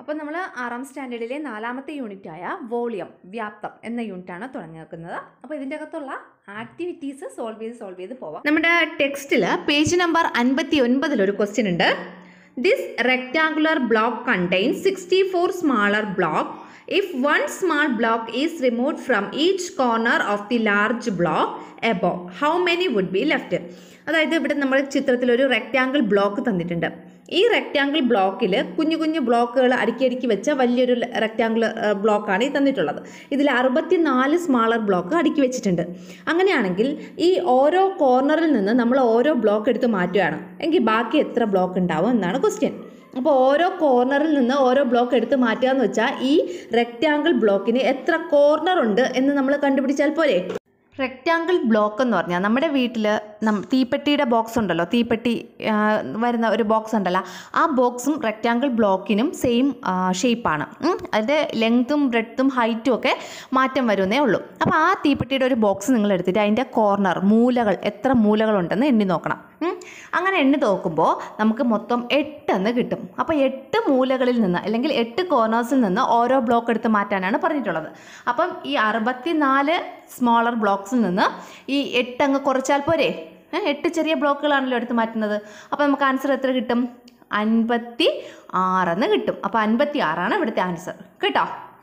അപ്പോൾ നമ്മൾ ആറാം സ്റ്റാൻഡേർഡിലെ നാലാമത്തെ യൂണിറ്റായ വോളിയം വ്യാപ്തം എന്ന യൂണിറ്റാണ് തുടങ്ങി വെക്കുന്നത് അപ്പോൾ ഇതിൻ്റെ അകത്തുള്ള ആക്ടിവിറ്റീസ് സോൾവ് ചെയ്ത് സോൾവ് ചെയ്ത് പോവാം നമ്മുടെ ടെക്സ്റ്റിൽ പേജ് നമ്പർ അൻപത്തി ഒൻപതിലൊരു ക്വസ്റ്റ്യൻ ഉണ്ട് this rectangular block contain sixty four smaller block if one small block is remove from each corner of the large block above how many would be left അതായത് ഇവിടെ നമ്മൾ ചിത്രത്തിൽ ഒരു റെക്റ്റാങ്കിൾ ബ്ലോക്ക് തന്നിട്ടുണ്ട് ഈ റെക്റ്റാങ്കിൾ ബ്ലോക്കിൽ കുഞ്ഞു കുഞ്ഞു ബ്ലോക്കുകൾ അടുക്കി അടുക്കി വെച്ച വലിയൊരു റെക്റ്റാങ്കിൾ ബ്ലോക്കാണ് ഈ തന്നിട്ടുള്ളത് ഇതിൽ അറുപത്തിനാല് സ്മാളർ ബ്ലോക്ക് അടുക്കി വെച്ചിട്ടുണ്ട് അങ്ങനെയാണെങ്കിൽ ഈ ഓരോ കോർണറിൽ നിന്ന് നമ്മൾ ഓരോ ബ്ലോക്ക് എടുത്ത് മാറ്റുകയാണ് എങ്കിൽ ബാക്കി എത്ര ബ്ലോക്ക് ഉണ്ടാവും എന്നാണ് ക്വസ്റ്റ്യൻ അപ്പോൾ ഓരോ കോർണറിൽ നിന്ന് ഓരോ ബ്ലോക്ക് എടുത്ത് മാറ്റുക എന്ന് വെച്ചാൽ ഈ റെക്റ്റാങ്കിൾ ബ്ലോക്കിന് എത്ര കോർണർ ഉണ്ട് എന്ന് നമ്മൾ കണ്ടുപിടിച്ചാൽ പോരെ റെക്റ്റാങ്കിൾ ബ്ലോക്ക് എന്ന് പറഞ്ഞാൽ നമ്മുടെ വീട്ടിൽ നം തീപ്പെട്ടിയുടെ ബോക്സ് ഉണ്ടല്ലോ തീപ്പെട്ടി ആ, വരുന്ന ഒരു ബോക്സ് ഉണ്ടല്ലോ ആ ബോക്സും റെക്റ്റാങ്കിൾ ബ്ലോക്കിനും സെയിം ഷേപ്പാണ് അതിൻ്റെ ലെങ്ത്തും ബ്രെഡ്ത്തും ഹൈറ്റും ഒക്കെ മാറ്റം വരുന്നേ ഉള്ളൂ അപ്പോൾ ആ തീപ്പെട്ടിയുടെ ഒരു ബോക്സ് നിങ്ങൾ എടുത്തിട്ട് അതിൻ്റെ കോർണർ മൂലകൾ എത്ര മൂലകളുണ്ടെന്ന് എണ്ണി നോക്കണം ഉം. അങ്ങനെ എണ്ണി നോക്കുമ്പോൾ നമുക്ക് മൊത്തം എട്ടെന്ന് കിട്ടും അപ്പോൾ എട്ട് മൂലകളിൽ നിന്ന് അല്ലെങ്കിൽ എട്ട് കോർണേഴ്സിൽ നിന്ന് ഓരോ ബ്ലോക്ക് എടുത്ത് മാറ്റാനാണ് പറഞ്ഞിട്ടുള്ളത് അപ്പം ഈ അറുപത്തിനാല് സ്മോളർ ബ്ലോക്സിൽ നിന്ന് ഈ എട്ട് അങ്ങ് കുറച്ചാൽ പോരെ ഏ, എട്ട് ചെറിയ ബ്ലോക്കുകളാണല്ലോ എടുത്ത് മാറ്റുന്നത് അപ്പോൾ നമുക്ക് ആൻസർ എത്ര കിട്ടും അൻപത്തി ആറെന്ന് കിട്ടും അപ്പോൾ അൻപത്തി ആറാണ് ഇവിടുത്തെ ആൻസർ കേട്ടോ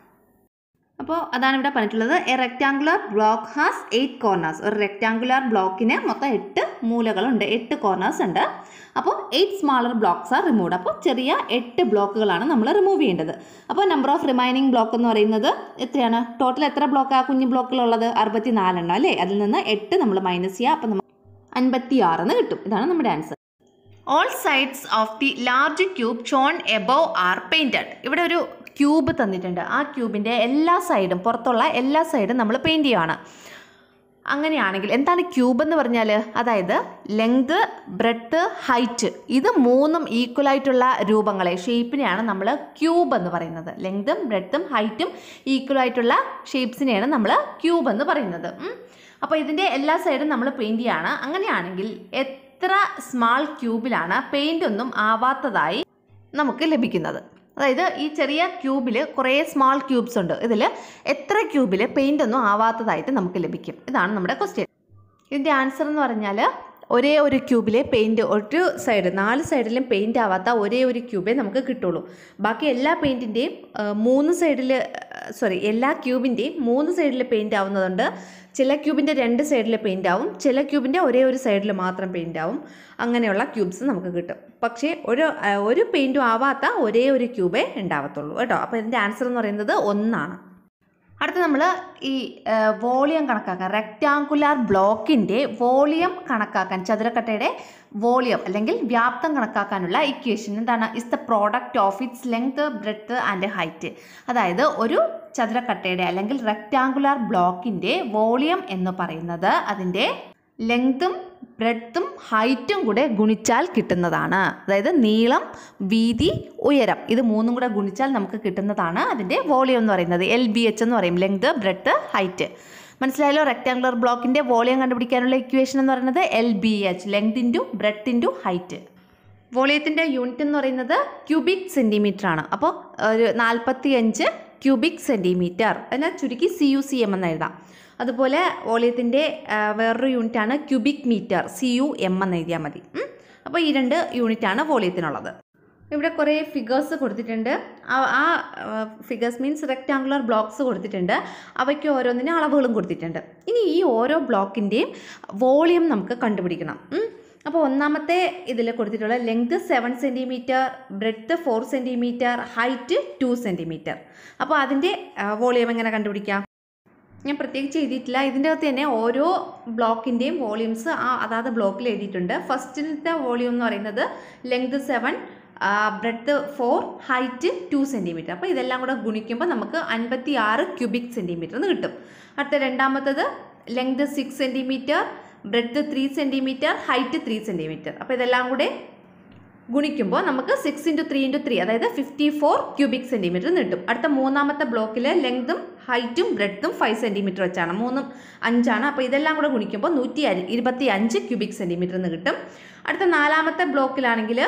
അപ്പോൾ അതാണ് ഇവിടെ പറഞ്ഞിട്ടുള്ളത് a rectangular block has eight corners ഒരു റെക്റ്റാങ്കുലർ ബ്ലോക്കിന് മൊത്തം എട്ട് മൂലകളുണ്ട് എട്ട് കോർണേഴ്സ് ഉണ്ട് അപ്പോൾ eight smaller blocks are removed അപ്പോൾ ചെറിയ എട്ട് ബ്ലോക്കുകളാണ് നമ്മൾ റിമൂവ് ചെയ്യേണ്ടത് അപ്പോൾ നമ്പർ ഓഫ് റിമൈനിങ് ബ്ലോക്ക് എന്ന് പറയുന്നത് എത്രയാണ് ടോട്ടൽ എത്ര ബ്ലോക്കാണ് കുഞ്ഞു ബ്ലോക്കുകളുള്ളത് അറുപത്തി നാലെണ്ണം അല്ലേ അതിൽ നിന്ന് എട്ട് നമ്മൾ മൈനസ് ചെയ്യുക അപ്പോൾ നമുക്ക് അൻപത്തി ആറെന്ന് കിട്ടും ഇതാണ് നമ്മുടെ answer all sides of the large cube shown above are painted ഇവിടെ ഒരു ക്യൂബ് തന്നിട്ടുണ്ട് ആ ക്യൂബിൻ്റെ എല്ലാ സൈഡും പുറത്തുള്ള എല്ലാ സൈഡും നമ്മൾ പെയിൻറ്റ് ചെയ്യുകയാണ് അങ്ങനെയാണെങ്കിൽ എന്താണ് ക്യൂബ് എന്ന് പറഞ്ഞാൽ അതായത് ലെങ്ത് ബ്രെഡ്ത്ത് ഹൈറ്റ് ഇത് മൂന്നും ഈക്വൽ ആയിട്ടുള്ള രൂപങ്ങളെ ഷേപ്പിനെയാണ് നമ്മൾ ക്യൂബ് എന്ന് പറയുന്നത് ലെങ്തും ബ്രെഡ്ത്തും ഹൈറ്റും ഈക്വൽ ആയിട്ടുള്ള ഷേപ്സിനെയാണ് നമ്മൾ ക്യൂബ് എന്ന് പറയുന്നത് ഉം. അപ്പോൾ ഇതിൻ്റെ എല്ലാ സൈഡും നമ്മൾ പെയിൻറ്റ് ചെയ്യാണ് അങ്ങനെയാണെങ്കിൽ എത്ര സ്മാൾ ക്യൂബിലാണ് പെയിൻ്റ് ഒന്നും ആവാത്തതായി നമുക്ക് ലഭിക്കുന്നത് അതായത് ഈ ചെറിയ ക്യൂബിൽ കുറേ സ്മാൾ ക്യൂബ്സ് ഉണ്ട് ഇതിൽ എത്ര ക്യൂബിൽ പെയിൻ്റ് ഒന്നും ആവാത്തതായിട്ട് നമുക്ക് ലഭിക്കും ഇതാണ് നമ്മുടെ ക്വസ്റ്റ്യൻ ഇതിൻ്റെ ആൻസർ എന്ന് പറഞ്ഞാൽ ഒരേ ഒരു ക്യൂബിലെ പെയിൻറ്റ് ഒരു സൈഡ് നാല് സൈഡിലും പെയിൻ്റ് ആവാത്ത ഒരേ ഒരു ക്യൂബേ നമുക്ക് കിട്ടുള്ളൂ ബാക്കി എല്ലാ പെയിൻറ്റിൻ്റെയും മൂന്ന് സൈഡിൽ സോറി എല്ലാ ക്യൂബിൻ്റെയും മൂന്ന് സൈഡിൽ പെയിൻ്റ് ആവുന്നതുണ്ട് ചില ക്യൂബിൻ്റെ രണ്ട് സൈഡിൽ പെയിൻ്റ് ആവും ചില ക്യൂബിൻ്റെ ഒരേ ഒരു സൈഡിൽ മാത്രം പെയിൻ്റ് ആവും അങ്ങനെയുള്ള ക്യൂബ്സ് നമുക്ക് കിട്ടും പക്ഷേ ഒരു ആ, ഒരു പെയിൻറ്റും ആവാത്ത ഒരേ ഒരു ക്യൂബേ ഉണ്ടാവത്തുള്ളൂ കേട്ടോ അപ്പോൾ ഇതിൻ്റെ ആൻസർ എന്ന് പറയുന്നത് ഒന്നാണ് അടുത്ത നമ്മൾ ഈ വോളിയം കണക്കാക്കാൻ റെക്റ്റാങ്കുലാർ ബ്ലോക്കിൻ്റെ വോളിയം കണക്കാക്കാൻ ചതുരക്കട്ടയുടെ വോളിയം അല്ലെങ്കിൽ വ്യാപ്തം കണക്കാക്കാനുള്ള ഇക്വേഷൻ എന്താണ് is the product of its length breadth and height അതായത് ഒരു ചതുരക്കട്ടയുടെ അല്ലെങ്കിൽ റെക്റ്റാങ്കുലാർ ബ്ലോക്കിൻ്റെ വോളിയം എന്ന് പറയുന്നത് അതിൻ്റെ ലെങ്തും ബ്രെഡ്ത്തും ഹൈറ്റും കൂടെ ഗുണിച്ചാൽ കിട്ടുന്നതാണ് അതായത് നീളം വീതി ഉയരം ഇത് മൂന്നും കൂടെ ഗുണിച്ചാൽ നമുക്ക് കിട്ടുന്നതാണ് അതിൻ്റെ വോളിയം എന്ന് പറയുന്നത് എൽ ബി എച്ച് എന്ന് പറയും ലെങ്ത് ബ്രെഡ്ത്ത് ഹൈറ്റ് മനസ്സിലായല്ലോ റെക്റ്റാങ്കുലർ ബ്ലോക്കിൻ്റെ വോളിയം കണ്ടുപിടിക്കാനുള്ള ഇക്വേഷൻ എന്ന് പറയുന്നത് L B H length into breadth into height വോളിയത്തിൻ്റെ യൂണിറ്റ് എന്ന് പറയുന്നത് ക്യൂബിക് സെൻറ്റിമീറ്റർ ആണ് അപ്പോൾ ഒരു നാൽപ്പത്തി അഞ്ച് ക്യൂബിക് സെൻറ്റിമീറ്റർ അതിനെ ചുരുക്കി സി യു സി എം എന്ന് എഴുതാം അതുപോലെ വോളിയത്തിൻ്റെ വേറൊരു യൂണിറ്റാണ് cubic metre C U M എന്ന് എഴുതിയാൽ മതി ഉം. അപ്പോൾ ഈ രണ്ട് യൂണിറ്റാണ് വോളിയത്തിനുള്ളത് ഇവിടെ കുറേ ഫിഗേഴ്സ് കൊടുത്തിട്ടുണ്ട് ആ- ആ ഫിഗേഴ്സ് മീൻസ് റെക്റ്റാങ്കുലർ ബ്ലോക്സ് കൊടുത്തിട്ടുണ്ട് അവയ്ക്ക് ഓരോന്നിനും അളവുകളും കൊടുത്തിട്ടുണ്ട് ഇനി ഈ ഓരോ ബ്ലോക്കിൻ്റെയും വോളിയം നമുക്ക് കണ്ടുപിടിക്കണം ഉം. അപ്പോൾ ഒന്നാമത്തെ ഇതിൽ കൊടുത്തിട്ടുള്ള length seven centimetre breadth four centimetre height two centimetre അപ്പോൾ അതിൻ്റെ വോളിയം എങ്ങനെ കണ്ടുപിടിക്കാം ഞാൻ പ്രത്യേകിച്ച് എഴുതിയിട്ടില്ല ഇതിൻ്റെ അകത്ത് തന്നെ ഓരോ ബ്ലോക്കിൻ്റെയും വോളിയൂംസ് ആ അതാത് ബ്ലോക്കിൽ എഴുതിയിട്ടുണ്ട് ഫസ്റ്റിലത്തെ വോളിയം എന്ന് പറയുന്നത് length seven breadth four height two centimetre അപ്പോൾ ഇതെല്ലാം കൂടെ ഗുണിക്കുമ്പോൾ നമുക്ക് അൻപത്തി ആറ് ക്യൂബിക് സെൻറ്റിമീറ്റർ എന്ന് കിട്ടും അടുത്ത രണ്ടാമത്തത് length six centimetre breadth three centimetre height three centimetre അപ്പോൾ ഇതെല്ലാം കൂടെ ഗുണിക്കുമ്പോൾ നമുക്ക് six into three into three അതായത് ഫിഫ്റ്റി ഫോർ ക്യൂബിക് സെൻറ്റിമീറ്റർ കിട്ടും അടുത്ത മൂന്നാമത്തെ ബ്ലോക്കിൽ ലെങ്തും ഹൈറ്റും ബ്രെഡ്ത്തും ഫൈവ് സെൻറ്റിമീറ്റർ വെച്ചാണ് മൂന്നും അഞ്ചാണ് അപ്പോൾ ഇതെല്ലാം കൂടെ ഗുണിക്കുമ്പോൾ നൂറ്റി ഇരുപത്തി അഞ്ച് ക്യൂബിക് സെൻറ്റിമീറ്റർ എന്ന് കിട്ടും അടുത്ത നാലാമത്തെ ബ്ലോക്കിലാണെങ്കിൽ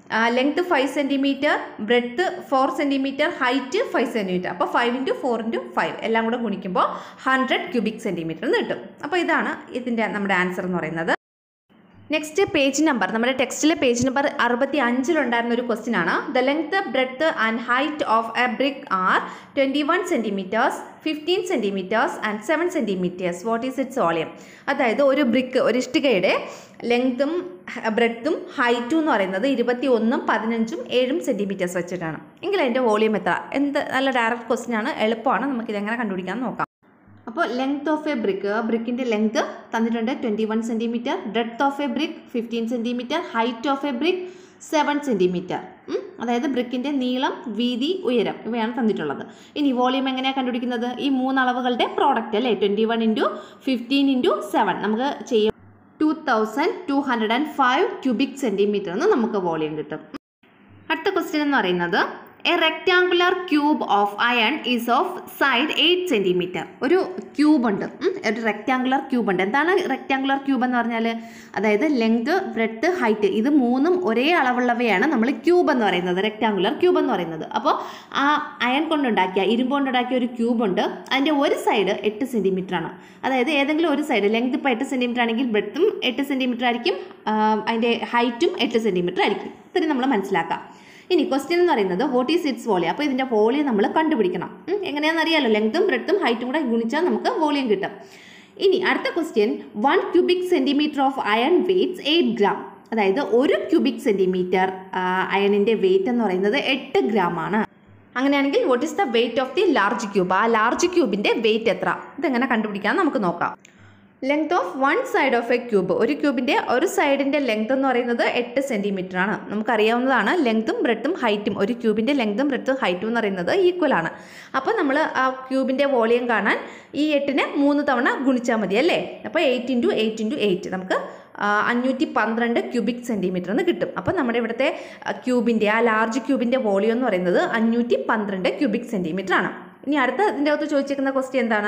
length five centimetre breadth four centimetre height five centimetre അപ്പോൾ five into four into five എല്ലാം കൂടെ ഗുണിക്കുമ്പോൾ ഹൺഡ്രഡ് ക്യൂബിക് സെൻറ്റിമീറ്റർ എന്ന് കിട്ടും അപ്പോൾ ഇതാണ് ഇതിൻ്റെ നമ്മുടെ ആൻസർ എന്ന് പറയുന്നത് നെക്സ്റ്റ് പേജ് നമ്പർ നമ്മുടെ ടെക്സ്റ്റിലെ പേജ് നമ്പർ അറുപത്തി അഞ്ചിലുണ്ടായിരുന്ന ഒരു ക്വസ്റ്റ്യൻ ആണ് the length breadth and height of a brick are twenty one centimetres fifteen centimetres and seven centimetres what is its volume അതായത് ഒരു ബ്രിക്ക് ഒരു ഇഷ്ടികയുടെ ലെങ്ത്തും ബ്രെഡ്ത്തും ഹൈറ്റും എന്ന് പറയുന്നത് ഇരുപത്തി ഒന്നും പതിനഞ്ചും ഏഴും സെൻറ്റിമീറ്റേഴ്സ് വെച്ചിട്ടാണ് എങ്കിൽ അതിൻ്റെ വോളിയം എത്ര എന്ത് നല്ല ഡയറക്റ്റ് ക്വസ്റ്റ്യൻ ആണ് എളുപ്പമാണ് നമുക്കിതെങ്ങനെ കണ്ടുപിടിക്കാൻ നോക്കാം അപ്പോൾ ലെങ്ത് ഓഫ് എ ബ്രിക്ക് ബ്രിക്കിൻ്റെ ലെങ്ത് തന്നിട്ടുണ്ട് twenty one centimetre breadth of a brick fifteen centimetre height of a brick seven centimetre അതായത് ബ്രിക്കിൻ്റെ നീളം വീതി ഉയരം ഇവയാണ് തന്നിട്ടുള്ളത് ഇനി വോളിയം എങ്ങനെയാണ് കണ്ടുപിടിക്കുന്നത് ഈ മൂന്ന് അളവുകളുടെ പ്രോഡക്റ്റ് അല്ലേ twenty one into fifteen into seven നമുക്ക് ചെയ്യാം two thousand two hundred and five cubic centimetre എന്ന് നമുക്ക് വോളിയം കിട്ടും അടുത്ത ക്വസ്റ്റ്യൻ എന്ന് പറയുന്നത് a rectangular cube of iron is of side eight centimetre ഒരു ക്യൂബ് ഉണ്ട് ഉം, ഒരു റെക്റ്റാങ്കുലർ ക്യൂബ് ഉണ്ട് എന്താണ് റെക്റ്റാങ്കുലർ ക്യൂബ് എന്ന് പറഞ്ഞാൽ അതായത് ലെങ്ത് ബ്രെഡ്ത്ത് ഹൈറ്റ് ഇത് മൂന്നും ഒരേ അളവുള്ളവയാണ് നമ്മൾ ക്യൂബ് എന്ന് പറയുന്നത് റെക്റ്റാങ്കുലർ ക്യൂബ് എന്ന് പറയുന്നത് അപ്പോൾ ആ അയൺ കൊണ്ടുണ്ടാക്കിയ ഇരുമ്പ് കൊണ്ടുണ്ടാക്കിയ ഒരു ക്യൂബ് ഉണ്ട് അതിൻ്റെ ഒരു സൈഡ് എട്ട് സെൻറ്റിമീറ്റർ ആണ് അതായത് ഏതെങ്കിലും ഒരു സൈഡ് ലെങ്ത് ഇപ്പോൾ എട്ട് സെൻറ്റിമീറ്റർ ആണെങ്കിൽ ബ്രെഡ്ത്തും എട്ട് സെൻറ്റിമീറ്റർ ആയിരിക്കും ആ, അതിൻ്റെ ഹൈറ്റും എട്ട് സെൻറ്റിമീറ്റർ ആയിരിക്കും ഇത്രയും നമ്മൾ മനസ്സിലാക്കാം ഇനി ക്വസ്റ്റ്യൻ എന്ന് പറയുന്നത് വോട്ട് ഈസ് ഇറ്റ്സ് വോളിയം അപ്പോൾ ഇതിൻ്റെ വോളിയം നമ്മൾ കണ്ടുപിടിക്കണം ഉം, എങ്ങനെയാണെന്ന് അറിയാലോ ലെങ്ത്തും ബ്രെഡ്ത്തും ഹൈറ്റും കൂടെ ഗുണിച്ചാൽ നമുക്ക് വോളിയം കിട്ടും ഇനി അടുത്ത question one cubic centimetre of iron weights eight gram അതായത് ഒരു ക്യൂബിക് സെൻറ്റിമീറ്റർ അയണിൻ്റെ വെയിറ്റ് എന്ന് പറയുന്നത് എട്ട് ഗ്രാം ആണ് അങ്ങനെയാണെങ്കിൽ what is the weight of the large cube ആ ലാർജ് ക്യൂബിൻ്റെ വെയിറ്റ് എത്ര ഇതെങ്ങനെ കണ്ടുപിടിക്കാൻ നമുക്ക് നോക്കാം length of one side of a cube ഒരു ക്യൂബിൻ്റെ ഒരു സൈഡിൻ്റെ ലെങ്ത് എന്ന് പറയുന്നത് എട്ട് സെൻറ്റിമീറ്റർ ആണ് നമുക്കറിയാവുന്നതാണ് ലെങ്ത്തും ബ്രെഡ്ത്തും ഹൈറ്റും ഒരു ക്യൂബിൻ്റെ ലെങ്ത്തും ബ്രെഡ്ത്തും ഹൈറ്റും എന്ന് പറയുന്നത് ഈക്വൽ ആണ് അപ്പോൾ നമ്മൾ ആ ക്യൂബിൻ്റെ വോളിയം കാണാൻ ഈ എട്ടിനെ മൂന്ന് തവണ ഗുണിച്ചാൽ മതി അല്ലേ അപ്പോൾ eight into eight into eight നമുക്ക് ആ, അഞ്ഞൂറ്റി പന്ത്രണ്ട് ക്യൂബിക് സെൻറ്റിമീറ്റർ എന്ന് കിട്ടും അപ്പോൾ നമ്മുടെ ഇവിടുത്തെ ക്യൂബിൻ്റെ ആ ലാർജ് ക്യൂബിൻ്റെ വോളിയം എന്ന് പറയുന്നത് അഞ്ഞൂറ്റി പന്ത്രണ്ട് ക്യൂബിക് സെൻറ്റിമീറ്റർ ആണ് ഇനി അടുത്ത ഇതിൻ്റെ അകത്ത് ചോദിച്ചിരിക്കുന്ന ക്വസ്റ്റ്യൻ എന്താണ്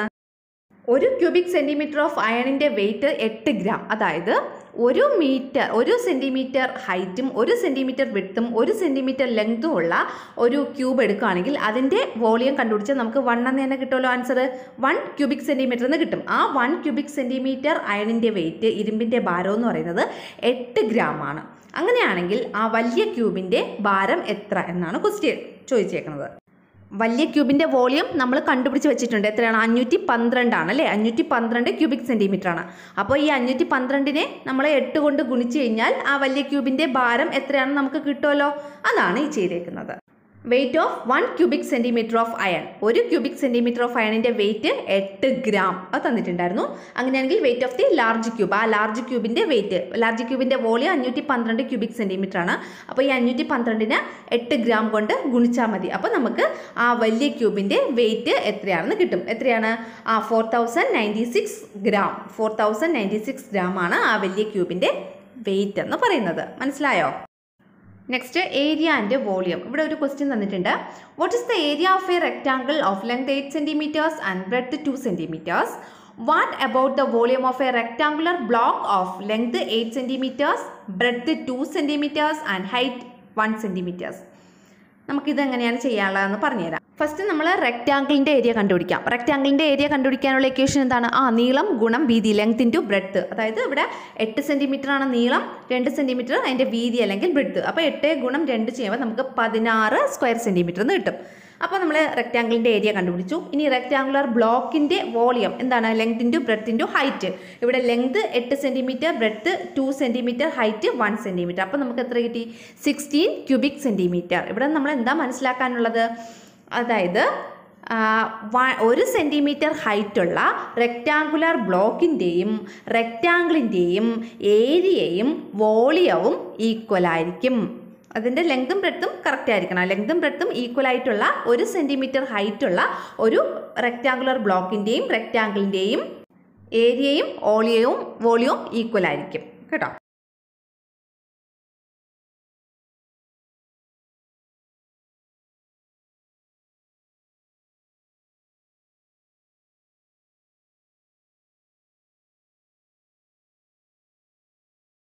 ഒരു ക്യൂബിക് സെൻറ്റിമീറ്റർ ഓഫ് അയണിൻ്റെ വെയിറ്റ് എട്ട് ഗ്രാം അതായത് ഒരു മീറ്റർ ഒരു സെൻറ്റിമീറ്റർ ഹൈറ്റും ഒരു സെൻറ്റിമീറ്റർ വിഡ്ത്തും ഒരു സെൻറ്റിമീറ്റർ ലെങ്ത്തും ഉള്ള ഒരു ക്യൂബ് എടുക്കുകയാണെങ്കിൽ അതിൻ്റെ വോളിയം കണ്ടുപിടിച്ചാൽ നമുക്ക് വൺ എന്ന് തന്നെ കിട്ടുമല്ലോ ആൻസർ വൺ ക്യൂബിക് സെൻറ്റിമീറ്റർ എന്ന് കിട്ടും ആ വൺ ക്യൂബിക് സെൻറ്റിമീറ്റർ അയണിൻ്റെ വെയിറ്റ് ഇരുമ്പിൻ്റെ ഭാരം എന്ന് പറയുന്നത് എട്ട് ഗ്രാം ആണ് അങ്ങനെയാണെങ്കിൽ ആ വലിയ ക്യൂബിൻ്റെ ഭാരം എത്ര എന്നാണ് ക്വസ്റ്റ്യൻ ചോദിച്ചേക്കുന്നത് വലിയ ക്യൂബിൻ്റെ വോളിയം നമ്മൾ കണ്ടുപിടിച്ച് വെച്ചിട്ടുണ്ട് എത്രയാണ് അഞ്ഞൂറ്റി പന്ത്രണ്ടാണ് അല്ലേ അഞ്ഞൂറ്റി പന്ത്രണ്ട് ക്യൂബിക് സെൻറ്റിമീറ്റർ ആണ് അപ്പോൾ ഈ അഞ്ഞൂറ്റി പന്ത്രണ്ടിനെ നമ്മൾ എട്ട് കൊണ്ട് ഗുണിച്ച് കഴിഞ്ഞാൽ ആ വലിയ ക്യൂബിൻ്റെ ഭാരം എത്രയാണെന്ന് നമുക്ക് കിട്ടുമല്ലോ അതാണ് ഈ ചെയ്തേക്കുന്നത് weight of one cubic centimetre of iron ഒരു ക്യൂബിക് സെൻറ്റിമീറ്റർ ഓഫ് അയണിൻ്റെ വെയിറ്റ് എട്ട് ഗ്രാം അത് തന്നിട്ടുണ്ടായിരുന്നു അങ്ങനെയാണെങ്കിൽ weight of the large cube ആ ലാർജ് ക്യൂബിൻ്റെ വെയിറ്റ് ലാർജ് ക്യൂബിൻ്റെ വോളിയം അഞ്ഞൂറ്റി പന്ത്രണ്ട് ക്യൂബിക് സെൻറ്റിമീറ്റർ ആണ് അപ്പോൾ ഈ അഞ്ഞൂറ്റി പന്ത്രണ്ടിന് എട്ട് ഗ്രാം കൊണ്ട് ഗുണിച്ചാൽ മതി അപ്പോൾ നമുക്ക് ആ വലിയ ക്യൂബിൻ്റെ വെയിറ്റ് എത്രയാണെന്ന് കിട്ടും എത്രയാണ് ആ four thousand ninety six gram four thousand ninety six gram ആണ് ആ വലിയ ക്യൂബിൻ്റെ വെയിറ്റ് എന്ന് പറയുന്നത് മനസ്സിലായോ നെക്സ്റ്റ് ഏരിയ ആൻഡ് വോളിയം ഇവിടെ ഒരു ക്വസ്റ്റ്യൻ തന്നിട്ടുണ്ട് what is the area of a rectangle of length eight centimetres and breadth two centimetres what about the volume of a rectangular block of length eight centimetres breadth two centimetres and height one centimetres നമുക്കിത് എങ്ങനെയാണ് ചെയ്യാനുള്ളതെന്ന് പറഞ്ഞുതരാം first നമ്മൾ റെക്റ്റാങ്കിളിൻ്റെ area കണ്ടുപിടിക്കാം റെക്റ്റാങ്കിളിൻ്റെ area കണ്ടുപിടിക്കാനുള്ള equation എന്താണ് ആ നീളം ഗുണം വീതി ലെങ്ത് ഇൻറ്റു ബ്രെഡ്ത്ത് അതായത് ഇവിടെ എട്ട് സെൻറ്റിമീറ്റർ ആണ് നീളം രണ്ട് സെൻറ്റിമീറ്റർ അതിൻ്റെ വീതി അല്ലെങ്കിൽ ബ്രെഡ്ത്ത് അപ്പോൾ എട്ട് ഗുണം രണ്ട് ചെയ്യുമ്പോൾ നമുക്ക് പതിനാറ് സ്ക്വയർ സെൻറ്റിമീറ്റർ എന്ന് കിട്ടും അപ്പോൾ നമ്മൾ റെക്റ്റാങ്കിളിൻ്റെ ഏരിയ കണ്ടുപിടിച്ചു ഇനി റെക്റ്റാങ്കുലർ ബ്ലോക്കിൻ്റെ വോളിയം എന്താണ് length into breadth into height ഇവിടെ ലെങ്ത് എട്ട് centimetre breadth two centimetre height one centimetre അപ്പോൾ നമുക്ക് എത്ര കിട്ടി സിക്സ്റ്റീൻ ക്യൂബിക് സെൻറ്റിമീറ്റർ ഇവിടെ നമ്മൾ എന്താ മനസ്സിലാക്കാനുള്ളത് അതായത് ആ, വ- ഒരു സെൻറ്റിമീറ്റർ ഹൈറ്റുള്ള റെക്റ്റാങ്കുലർ ബ്ലോക്കിൻ്റെയും റെക്റ്റാങ്കിളിൻ്റെയും ഏരിയയും വോളിയവും ഈക്വൽ ആയിരിക്കും അതിൻ്റെ ലെങ്തും ബ്രെഡ്ത്തും കറക്റ്റ് ആയിരിക്കണം ലെങ്തും ബ്രെഡ്ത്തും ഈക്വൽ ആയിട്ടുള്ള ഒരു സെൻറ്റിമീറ്റർ ഹൈറ്റുള്ള ഒരു റെക്റ്റാങ്കുലർ ബ്ലോക്കിൻ്റെയും റെക്റ്റാങ്കിളിൻ്റെയും ഏരിയയും ഓളിയവും വോളിയവും ഈക്വൽ ആയിരിക്കും കേട്ടോ